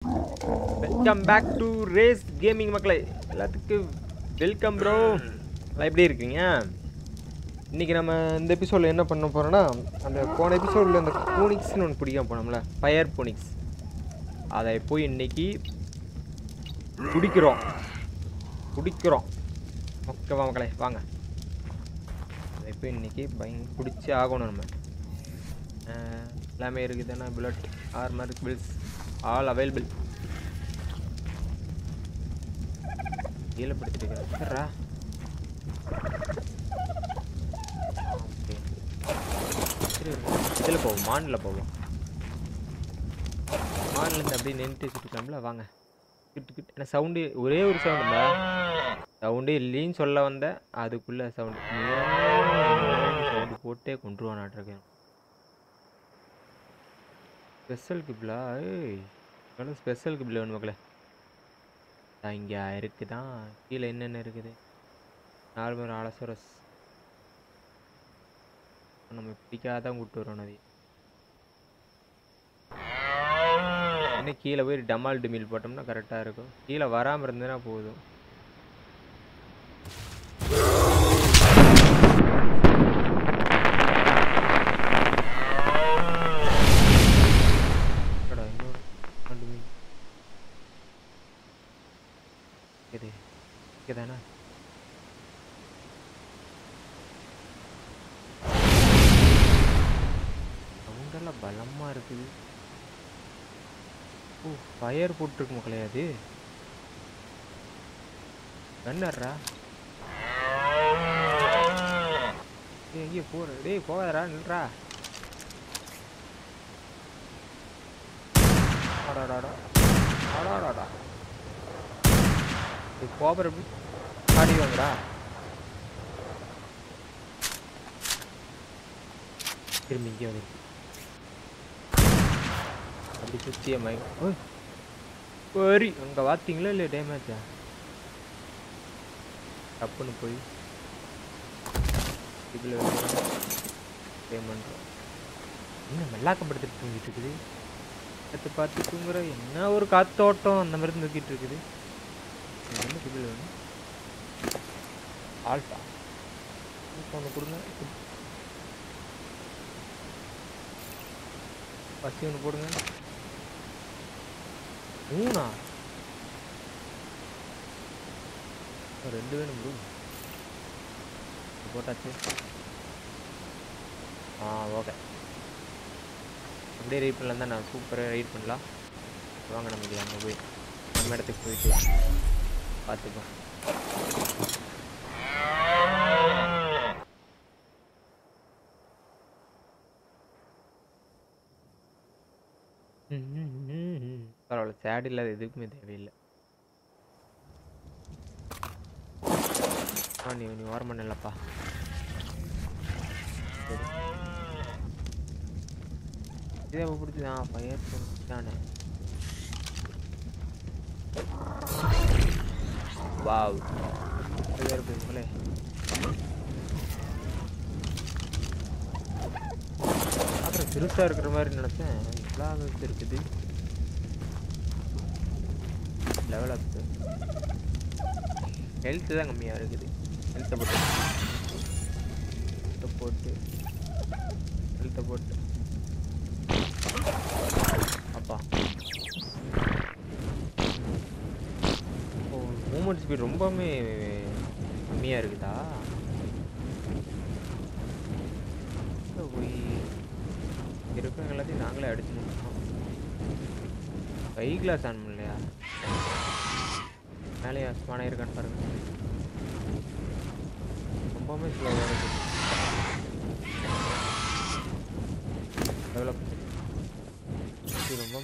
Welcome back to race gaming மக்களே எல்லாத்துக்கும் welcome bro எப்படி இருக்கீங்க இன்றைக்கி நம்ம இந்த எபிசோடில் என்ன பண்ண போகிறோன்னா அந்த போன எபிசோடில் அந்த போனிக்ஸ்னு ஒன்று பிடிக்காம போனோம்ல ஃபயர் போனிக்ஸ் அதை போய் இன்னைக்கு குடிக்கிறோம் குடிக்கிறோம் ஓகேவா மக்களே வாங்க அதை போய் இன்னைக்கு பயங்க குடிச்சே ஆகணும் நம்ம அஹ், எல்லாமே இருக்குதுன்னா bullet armour pills all available கீழே படுத்துட்டு சரிடா ஓகே சரி இதில் போவோம் மானில் போவோம் மான்லேருந்து அப்படியே நின்றுட்டு வச்சுருக்கோம்ல வாங்க கிட்டு கிட்டு ஏன்னா சவுண்டு ஒரே ஒரு சவுண்டுங்களா சவுண்டே இல்லைன்னு சொல்ல வந்தேன் அதுக்குள்ளே சவுண்டு சவுண்டு போட்டே கொண்டுருவானாட்டிருக்கேன் ஸ்பெஷல் கிப்லா ஏய் ஸ்பெஷல் கிப்ல வேணும் மக்களே இங்கே இருக்குதான் கீழே என்னென்ன இருக்குது நார்மல் அலசரஸ் நம்ம பிடிக்காதான் கூப்பிட்டு வரோம் நதி என்ன கீழே போய் டமால் டிமில் போட்டோம்னா கரெக்டாக இருக்கும் கீழே வராமல் இருந்ததுன்னா போதும் அடடா, இன்னொரு டமால் டிமில். இது இதானே சவுண்டெல்லாம் பலமா இருக்குது ஓ ஃபயர் போட்டிருக்கு மக்களே அது கண்ணர்ரா ஏய் எங்கேயோ போற டேய் போகாதடா நில்றா அடாடாடா அடாடாடா இது கோபுரம் எப்படி ஆடி வாங்கடா திரும்பி இங்கே வந்து அப்படி சுற்றிய மயக்கம் சரி அங்கே பார்த்தீங்களா இல்லை டேமேஜா தப்புன்னு போய் இதில் பேமெண்ட் என்ன மெல்லாக்கப்படுத்திட்டு தூங்கிட்டு இருக்குது பார்த்து பார்த்து தூங்குற என்ன ஒரு காத்தோட்டம் அந்த மாதிரி தூக்கிட்டு இருக்குது இது என்ன சிபில் வேணும் ஆல்ஃபா ஒன்று கொடுங்க பசி ஒன்று போடுங்க மூணா ஒரு ரெண்டு வேணும் ப்ரோ போட்டாச்சு ஆ ஓகே அப்படியே ரைட் பண்ணலாம் தான் நான் சூப்பராக ரைட் பண்ணலாம் வாங்க நமக்கு அங்கே போய் நம்ம இடத்துக்கு போயிட்டு பார்த்துப்போம் பரவாயில்ல சேட் இல்லாத எதுக்குமே தேவையில்லை ஆ நீ நீ ஓரம் பண்ணலப்பா சரி இதே பிடிச்சதா ஃபயர் தானே வாவ் வேறு போய் அப்புறம் பெருசாக இருக்கிற மாதிரி நினச்சேன் இவ்வளோ இருக்குது லெவல் அப் ஹெல்த்து தான் கம்மியாக இருக்குது ஹெல்த்தை போட்டு ஹெல்த்தை போட்டு ஹெல்த்தை போட்டு அப்பா ஓ மூமெண்ட் ஸ்பீட் ரொம்பவுமே கம்மியாக இருக்குதா போய் இருக்கிற எல்லாத்தையும் நாங்களே அடிச்சு முடிச்சோம் கை கிளாஸ் ஆன் பண்ணலையா மேலே ஸ்பான இருக்கான்னு பாருங்க ரொம்பவுமே ஸ்லோவாக இருக்கு டெவலப் ரொம்ப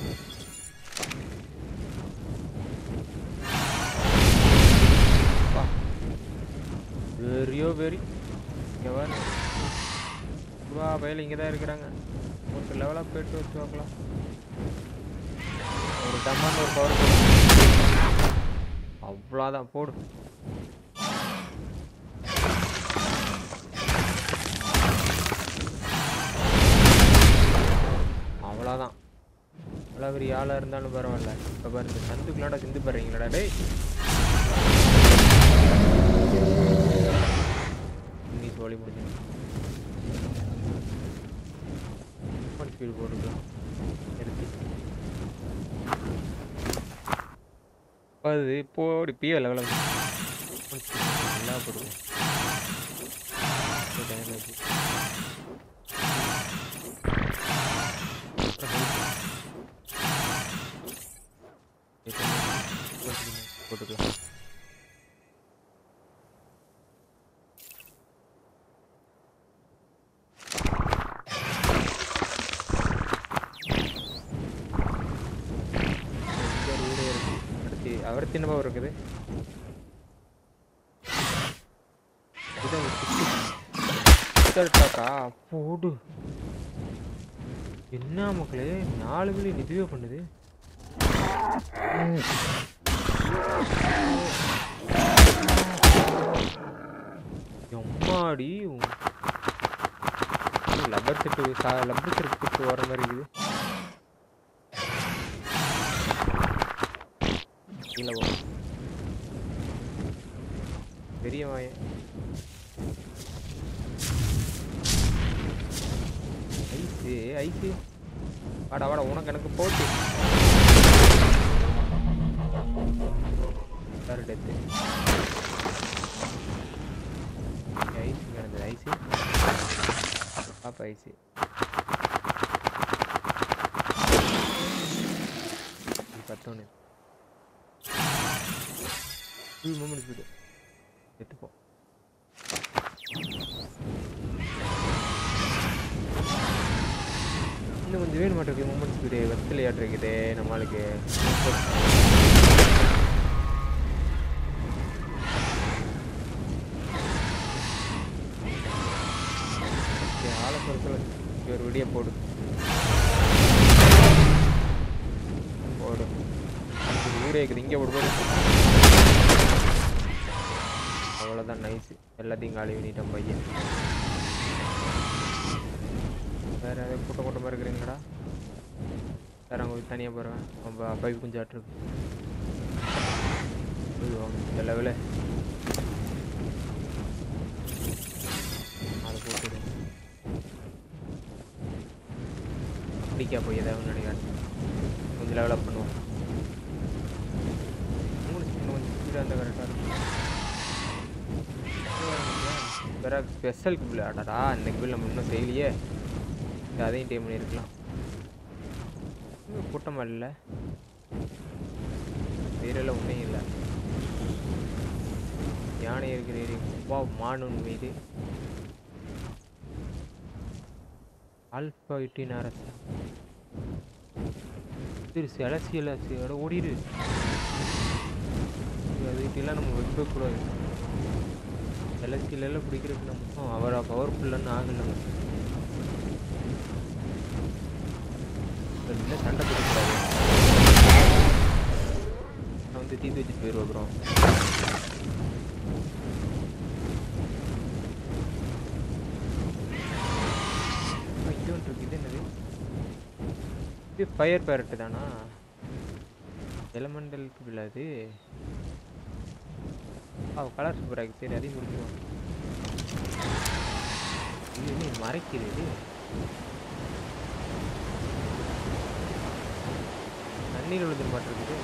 வெறியோ வெறி இங்கே வர வா பயில இங்கே தான் இருக்கிறாங்க ஒரு லெவலாக போயிட்டு வச்சு பார்க்கலாம் ஒரு டம்மான்னு ஒரு பவர் அவ்வளோதான் போடு அவ்வளோதான் கொலவரி ஆளாக இருந்தாலும் பரவாயில்ல இப்போ பாரு இந்த சந்துக்குள்ளாட சிந்து பாருங்களா டேய் இன்னி சோழி முடிஞ்சு ஸ்பீடு போட்டுக்கலாம் எடுத்து அது போடி பிய லெவலில் நல்லா போடுவோம் டேமேஜ் போட்டுக்கலாம் இங்க ஒரு வீடே இருக்கு அடுத்து அவர் சின்ன பவர் இருக்குது இதான் டாக்கா போடு என்ன மக்களே நாலு விழி இதுவே பண்ணுது எம்மாடி லப்பர் செட்டு லப்பர் செட்டு வர மாதிரி இருக்குது கீழே போ பெரிய வாயன் ஐஸு ஐஸு வாடா வாடா உனக்கு எனக்கு போட்டு சார் டெத்து ஐஸ் கிடந்தது ஐஸு பாப்பா ஐஸு பத்தொன்று ஃபுல் மூமெண்ட் ஸ்பீடு எடுத்துப்போம் இன்னும் கொஞ்சம் வேணும் மாட்டிருக்கு மூமெண்ட் ஸ்பீடு வெத்தலையாட்டிருக்குது நம்மளுக்கு ஓகே, ஆளை பொறுத்தல ஒரு விடிய போடு போடு இது ஊரே இருக்குது இங்கே போடு போடு அவ்வளோதான் நைஸ் எல்லாத்தையும் காலி பண்ணிட்டோம் பையன் வேற ஏதாவது கூட்டம் கூட்டமாக இருக்கிறீங்களா வேற அங்கே தனியாக போகிறேன் ரொம்ப பைப் கொஞ்சம் ஆட்டிருக்கு இந்த லெவலு அதை போட்டுடு அப்படிக்கா போய் ஏதாவது நினைக்கிறேன் கொஞ்சம் லெவலப் பண்ணுவோம் மூணு சின்ன கொஞ்சம் ஸ்பீடாக இருந்தால் கரெக்டாக இருக்கும் வேற ஸ்பெஷல் கிபிள் ஆடாடா இந்த கிபிள் நம்ம இன்னும் செய்யலையே சரி, அதையும் டைம் பண்ணியிருக்கலாம் இன்னும் கூட்டமாக இல்லை வேறெல்லாம் ஒன்றும் இல்லை யானை இருக்கிற ஏரியா வா மானுன் மீது ஆல்பா எட்டின் அரசு சரி செலசியல் அட ஓடிடு அதுக்கெல்லாம் நம்ம வைக்கக்கூடாது செலசியல் எல்லாம் பிடிக்கிறதுக்கு நம்ம அவரை பவர்ஃபுல்லான்னு ஆகலை இல்லை சண்டை பிடிக்கூடாது நான் வந்து தீர்த்து வச்சுட்டு போயிடுவோம் அப்புறம் ஆ, இது ஒன்று இருக்கு இது என்னது இது ஃபயர் பேரட்டு தானா எலமெண்டலுக்கு இல்லாது ஆ கலர் சூப்பராக இருக்கு சரி அதையும் முடிச்சிடுவோம் இது என்ன மறைக்குது இது தண்ணீர் விழுந்து மாட்டிருக்குது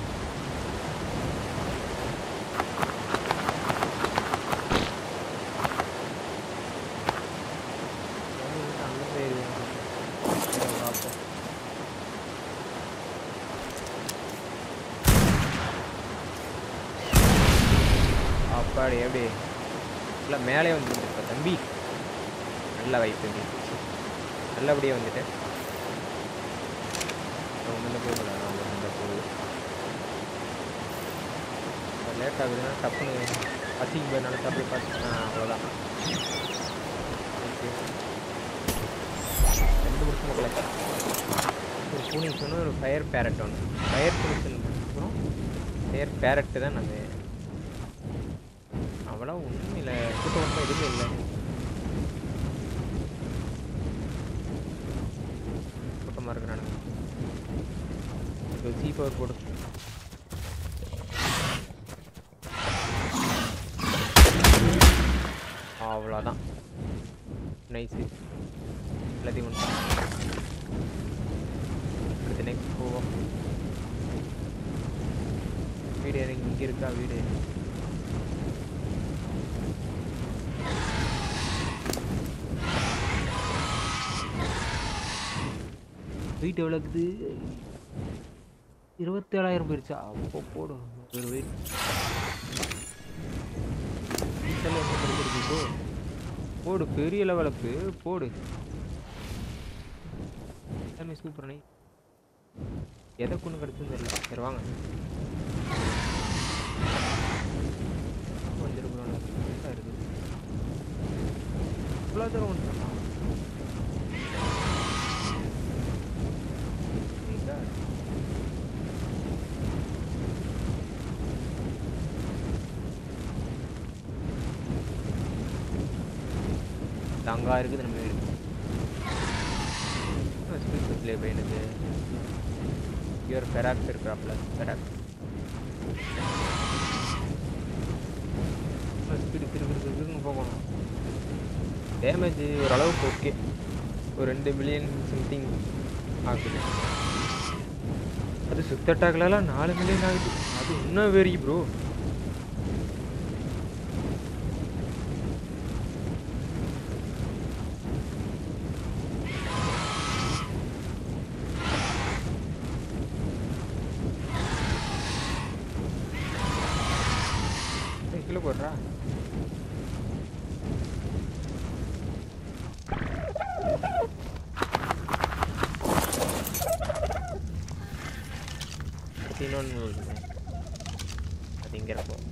தண்ணி விட்டு அங்கிருந்து ஏறி வரணும். சரி, பார்ப்போம். அப்பாடி எப்படி இல்லை மேலே வந்துருந்துருப்ப தம்பி நல்ல வைப்பு இருந்துச்சு நல்லபடியாக வந்துட்டேன் ஒன்றில் போய் நான் ஒன்றில் போகுது லேட் ஆகுதுன்னா டப்புன்னு பசிக்கு போயிருந்தால தப்பி பார்த்து ஆ அவ்வளோதான் ஓகே ரெண்டு முடிச்சு மக்களே ஒரு பூனிஸ் ஒன்று ஒரு ஃபயர் பேரட் ஒன்று ஃபயர் பூனிஸ் அப்புறம் ஃபயர் பேரட்டு தான் நம்ம அவ்வளோ ஒன்றும் இல்லை கூட்டம் ஒன்றும் எதுவுமே இல்லை கூட்டமாக இருக்கிறானுங்க ஜி பவர் போடு அவ்வளோதான் நைஸு எல்லாத்தையும் ஒன்று அடுத்து நெக்ஸ்ட் போவோம் வீடு இறங்கி இங்கே இருக்கா வீடு வெயிட் எவ்வளோ இருக்குது இருபத்தேழாயிரம் போயிருச்சா அப்போ போடும் ஒரு வெயிட் போடு பெரிய லெவலுக்கு போடு எல்லாமே சூப்பர் எதை கொண்டு கிடச்சுன்னு தெரியல சரி வாங்க வந்துருக்குறோம் இருக்குது இவ்வளோ தூரம் வந்துட்டோமா அங்கே இருக்குது நம்ம வீடு ஸ்பீட் பஸ்லேயே பையனுக்கு இவர் ஃபெராக்ஸ் இருக்கிறாப்புல ஃபெராக்ஸ் ஸ்பீடு திரு திரு திருன்னு போகணும் டேமேஜ் ஓரளவுக்கு ஓகே ஒரு ரெண்டு மில்லியன் சம்திங் ஆகுது அது சுத்த அட்டாக்லாம் நாலு மில்லியன் ஆகுது அது இன்னும் வெறி ப்ரோ கீழே போடுறா அடுத்து இன்னொன்று இருக்குது அது இங்கே இருக்கும்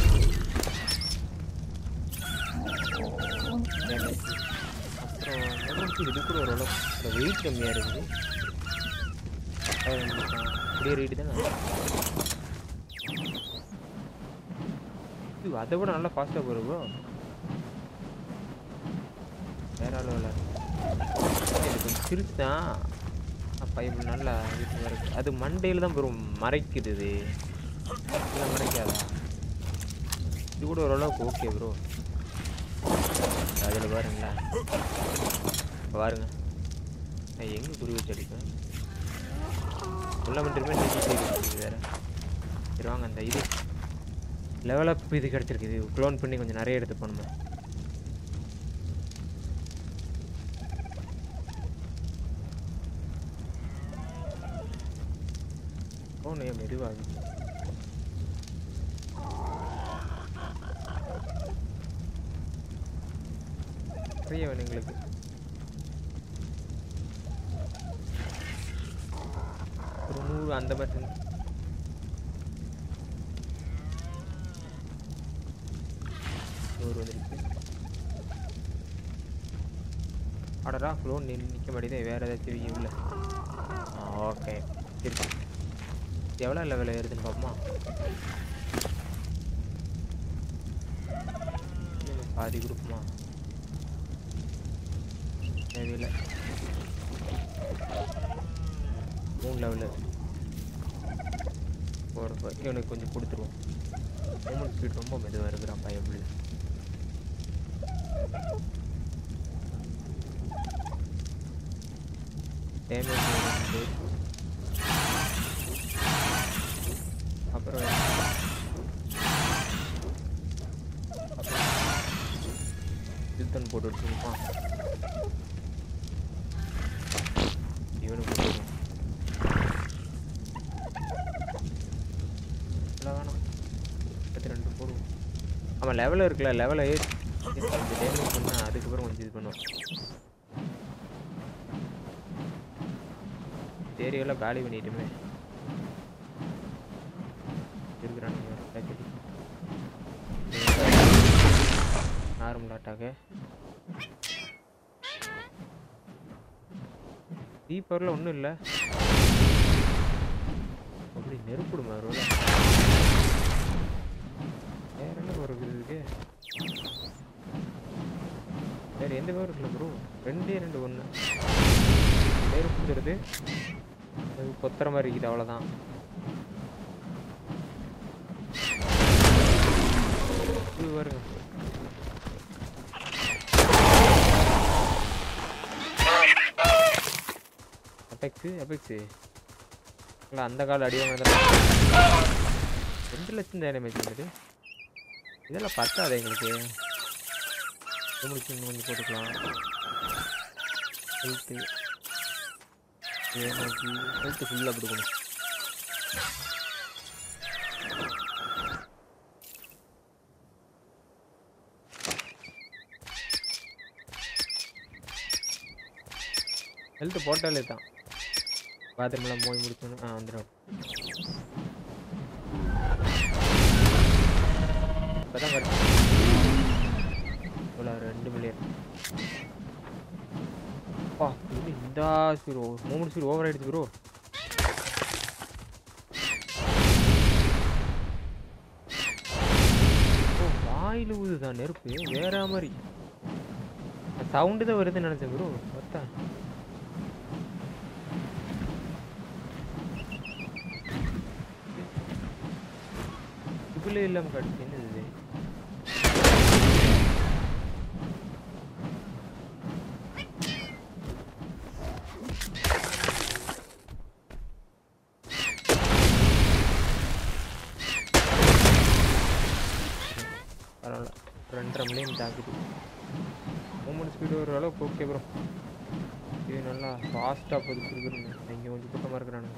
Damage. அப்புறம் நமக்கு இது கூட ஓரளவு வெயிட் கம்மியாக இருக்குது அது நமக்கு அப்படியே ரேட்டு தானே இது அதை விட நல்லா ஃபாஸ்ட்டாக போகிற ப்ரோ வேற அளவில் இது கொஞ்சம் சிறுசு தான் அப்போ இப்படி நல்லா வீட்டு இருக்கு அது மண்டையில் தான் ப்ரோ மறைக்குது இது இல்லை மறைக்காதா இது கூட ஓரளவுக்கு ஓகே ப்ரோ அதில் பாருங்களேன் இப்ப பாருங்க நான் எங்கே குறி வச்சு அடிப்பேன் உள்ள மட்டுமே நீட்டி வேறு சரி வாங்க அந்த இது லெவல் அப் இது கிடச்சிருக்கு இது க்ளோன் பண்ணி கொஞ்சம் நிறைய எடுத்து பண்ணுமே ஃபோன் ஏன் மெதுவாகுது நிறைய வேணும் எங்களுக்கு ஒரு நூறு அந்த மாதிரி செஞ்சு நூறு வந்துருக்கு அடடா ஃப்ளோ நிற்க மாட்டேதே வேறு ஏதாச்சும் வீ உள்ள ஆ ஓகே இருக்கு எவ்வளோ லெவலில் ஏறுதுன்னு பார்ப்போமா இன்னும் பாதி கொடுக்குமா தேவையில்லை மூணு லெவலு போகிறப்ப இவனுக்கு கொஞ்சம் கொடுத்துருவோம் மூமெண்ட் ஸ்பீட் ரொம்ப மெதுவாக இருக்கிறான் பையன் பிள்ளை டேமேஜ் அப்புறம் சில்தன் போட்டு வச்சுருப்பான் இவனுக்கு போட்டுருவோம் இவ்வளோ வேணாம் முப்பத்தி ரெண்டு போடுவோம் ஆமாம் லெவலில் இருக்குல்ல லெவலை ஏ கொஞ்சம் டேமேஜ் பண்ணால் அதுக்கப்புறம் கொஞ்சம் இது பண்ணுவோம் ஏரியாவில் காலி பண்ணிட்டுமே இருக்கிறானுங்க பேக்கெட் நார்மல் அட்டாக்கு தீப்பரில் ஒன்றும் இல்லை அப்படி நெருப்பிடுமா ரோல வேற என்ன பவர் இருக்கு வேற எந்த பவர் இருக்குல்ல ப்ரோ ரெண்டே ரெண்டு ஒன்று நெருப்பு பிடிச்சிருது அது பொத்துற மாதிரி இருக்குது அவ்வளோதான் இது பாருங்க அபெக்ஸு அபெக்ஸு இல்லை அந்த கால் அடி வாங்கினது ரெண்டு லட்சம் டேமேஜ் வந்துட்டு இதெல்லாம் பத்தாது எங்களுக்கு உங்களுக்கு இன்னும் கொஞ்சம் போட்டுக்கலாம் ஹெல்த்து எனக்கு ஹெல்த்து ஃபுல்லாக கொடுக்கணும் ஹெல்த்து போட்டாலே தான் பாத்ரூம்லாம் போய் முடிச்சோன்னு ஆ வந்துடும் இப்போதான் கரெக்ட் இவ்வளோ ரெண்டு மில்லியன் அப்பா இது இந்த ஸ்பீடு மூணு ஸ்பீடு ஓவர் ஆயிடுச்சு ப்ரோ ஓ வாயில் ஊதுதான் நெருப்பு வேற மாதிரி சவுண்டு தான் வருதுன்னு நினச்சேன் ப்ரோ பார்த்தா இதுக்குள்ளே இல்லாமல் காட்டுச்சு என்னது இது பரவாயில்ல ரெண்டரை மில்லியன் தாக்குது மூமெண்ட் ஸ்பீடு ஒரு அளவுக்கு ஓகே ப்ரோ இது நல்லா ஃபாஸ்ட்டாக போகுது கொடுக்குறேங்க இங்கே கொஞ்சம் கூட்டமாக இருக்கிறானுங்க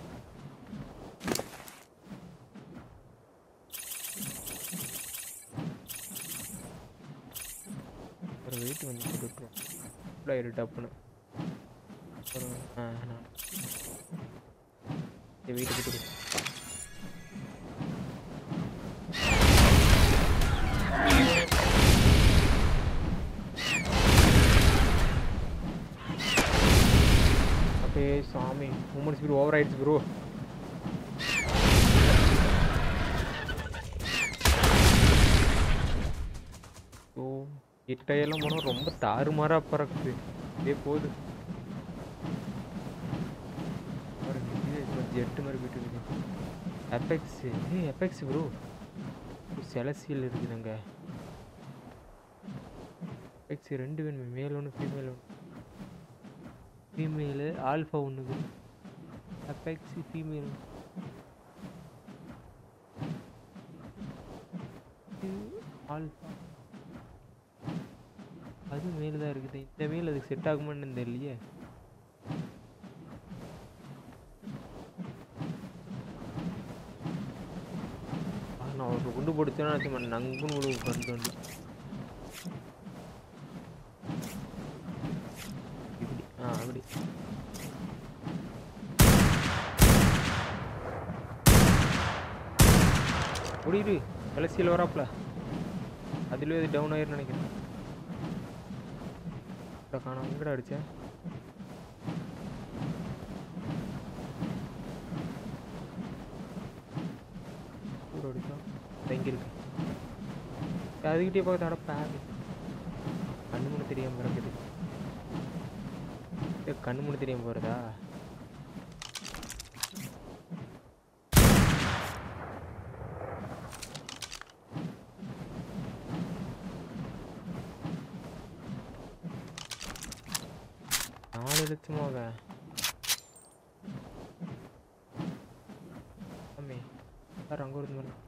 ஒரு வெயிட் வந்து போட்டுருக்கோம் ஃபுல்லாக டப்புன்னு ஒரு ஆ நான் வெயிட் போட்டு அப்படியே சாமி மூமெண்ட் ஸ்பீட் ஓவர் ஆயிடுச்சு ப்ரோ ஓ கிட்டையெல்லாம் போனால் ரொம்ப தாறுமாறாக பறக்குது இதே போகுது ஜெட்டு மாதிரி போயிட்டு இருக்கு எபெக்ஸ் ஏ எபெக்ஸ் ப்ரோ செலசியல் இருக்குது அங்கே எபெக்ஸ் ரெண்டு வேணுமே மேல் ஒன்று ஃபீமேல் ஒன்று ஃபீமேலு ஆல்ஃபா ஒன்றுக்கு அபெக்ஸ் ஃபீமேல் ஆல்ஃபா அது மேலே தான் இருக்குது இந்த மேல் அதுக்கு செட் ஆகுமான்னு தெரியலையே ஆ, நான் ஒரு குண்டு பிடிச்சேன்னா சும்மா நங்குன்னு விடு உட்காந்து வந்து இப்படி ஆ அப்படி ஓடிடு கடைசியில் வராப்ல அதுலேயே அது டவுன் ஆயிரும் நினைக்கிறேன் இப்ப காணோம் எங்கடா அடிச்சேன் ஊர் அடிச்சா எங்க இருக்கு அதுக்கிட்டே பார்த்து அடப்பேன் கண்ணு முன்னு தெரியாம பிறக்குது ஏ, கண்ணு முன்னு தெரியாம போறதா நாலு லட்சமாக அம்மே சார் அங்கே இருந்து வரணும்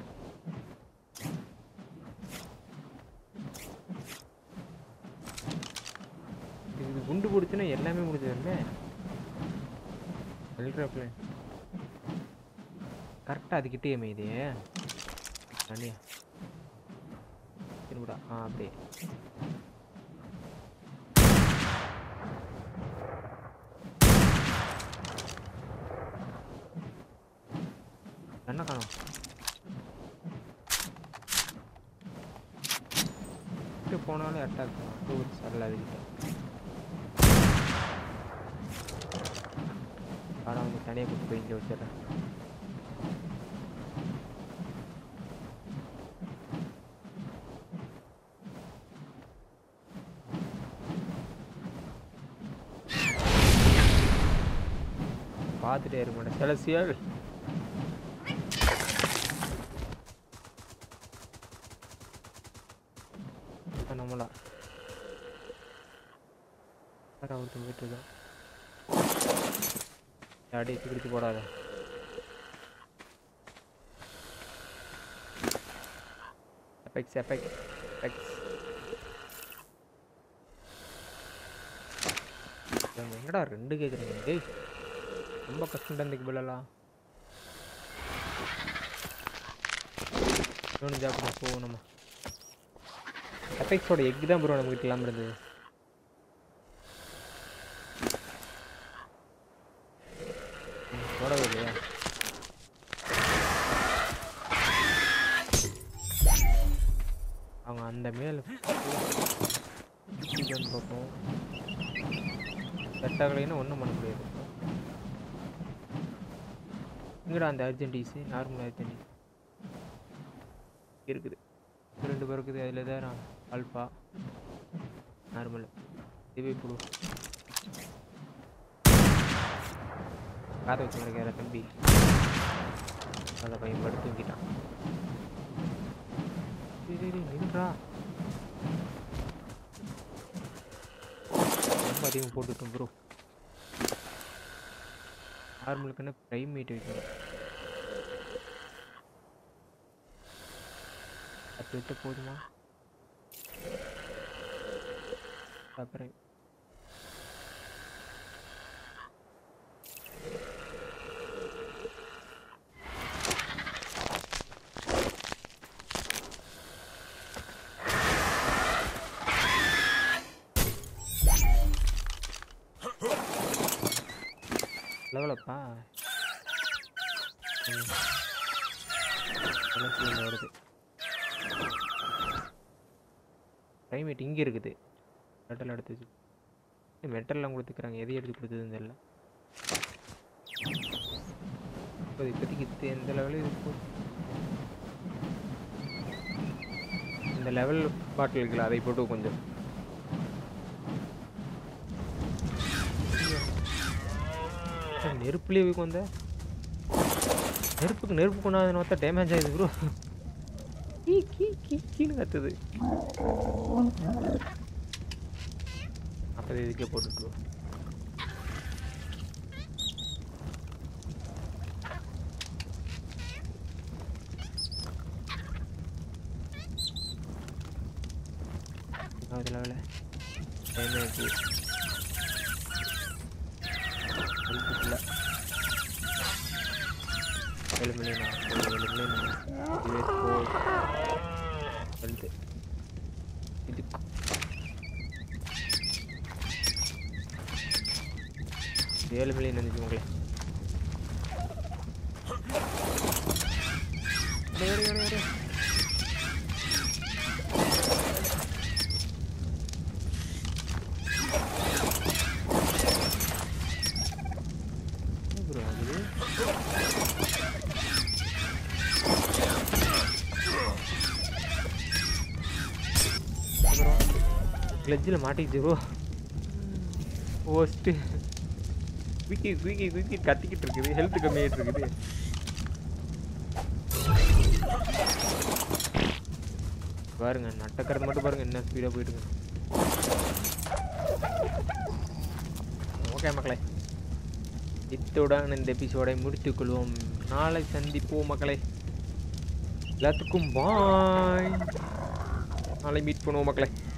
இது குண்டு பிடிச்சுன்னா எல்லாமே முடிஞ்சதுமே அல்ட்ரா பிளேன் கரெக்டாக அதுக்கிட்டே அமையுது தனியா திரும்படா ஆ அப்படியே என்ன காணும் விட்டு போனாலும் அட்டாக் டூ சரியில்ல அதுக்கிட்ட ஆனால் அவங்க தனியாக கூட்டு போய் இங்கே வச்சிடுறேன் பார்த்துட்டே இருக்க மாட்டேன் செலசியல் நம்மளா வேற ஒருத்தன் போயிட்டு இருக்கான் அடி பிடிச்சு போடாத எஃபெக்ட்ஸ் எஃபெக்ட் எஃபெக்ட்ஸ் என்னடா ரெண்டு கேட்குறீங்க டேய் ரொம்ப கஷ்டம் தந்தைக்கு பிள்ளலாம் இன்னொன்று ஜாப்பிட போவோம் நம்ம எஃபெக்ட்ஸோட எக் தான் ப்ரோ நமக்கு இல்லாமல் இருந்தது ம், போடவே இல்லையா அவங்க அந்த மேல இதுன்னு பார்ப்போம் செட் ஆகலைன்னா ஒன்றும் பண்ண முடியாது இங்கடா அந்த அர்ஜென்டிஸு நார்மல் அர்ஜென்டிஸ் இருக்குது இது ரெண்டு பேர் இருக்குது அதில் தான் அல்ஃபா நார்மல் இதுவே புழு காதை வச்சு கிடக்கிற தம்பி அந்த பையன் படுத்து தூங்கிட்டான் டேய், டேய், டேய், நில்றா ரொம்ப அதிகம் போட்டுட்டோம் ப்ரோ நார்மலுக்குன்னு ப்ரைமேட் வைக்கணும் பத்து வச்சா போதுமா அப்புறம் லெவலப்பா வருது டைமேட் இங்கே இருக்குது மெட்டல் எடுத்து வச்சு மெட்டல்லாம் கொடுத்துக்கிறாங்க எதை எடுத்து கொடுத்ததுன்னு தெரியல இப்போ இப்போதைக்கு இது எந்த லெவலில் இருக்கு இந்த லெவல் பாட்டில் இருக்குல்ல அதை போட்டு கொஞ்சம் ஏய், நெருப்புலயே போய் வந்த நெருப்புக்கு நெருப்பு கொண்டாந்து பார்த்தா டேமேஜ் ஆகுது ப்ரோ கீ கீ கீ கீன்னு கத்துது அப்போ இதுக்கே போட்டுட்டு அதில் வேலை டேமேஜ் ஹெல்த்துக்குள்ள ஏழு மில்லியனா ஏழு மில்லியன் இதுவே ஃபோர் ஹெல்த்து இது ஏழு மில்லியன் வந்துச்சு உங்களே அடே, அடே, அடே, அடே. என்ன bro ஆகுது? அப்புறம் கிளட்ஜில் மாட்டிக்கிச்சு ப்ரோ ஓஸ்ட்டு குயிக்கி குயிக்கி குயிக்கி கத்திக்கிட்டு இருக்குது ஹெல்த் கம்மியாகிட்டு இருக்குது பாருங்க நட்டக்கிறது மட்டும் பாருங்க என்ன ஸ்பீடாக போயிட்டுங்க ஓகே மக்களே இத்துடன் இந்த எபிசோடை முடித்துக்கொள்வோம் நாளை சந்திப்போம் மக்களே எல்லாத்துக்கும் பாய் நாளை மீட் பண்ணுவோம் மக்களே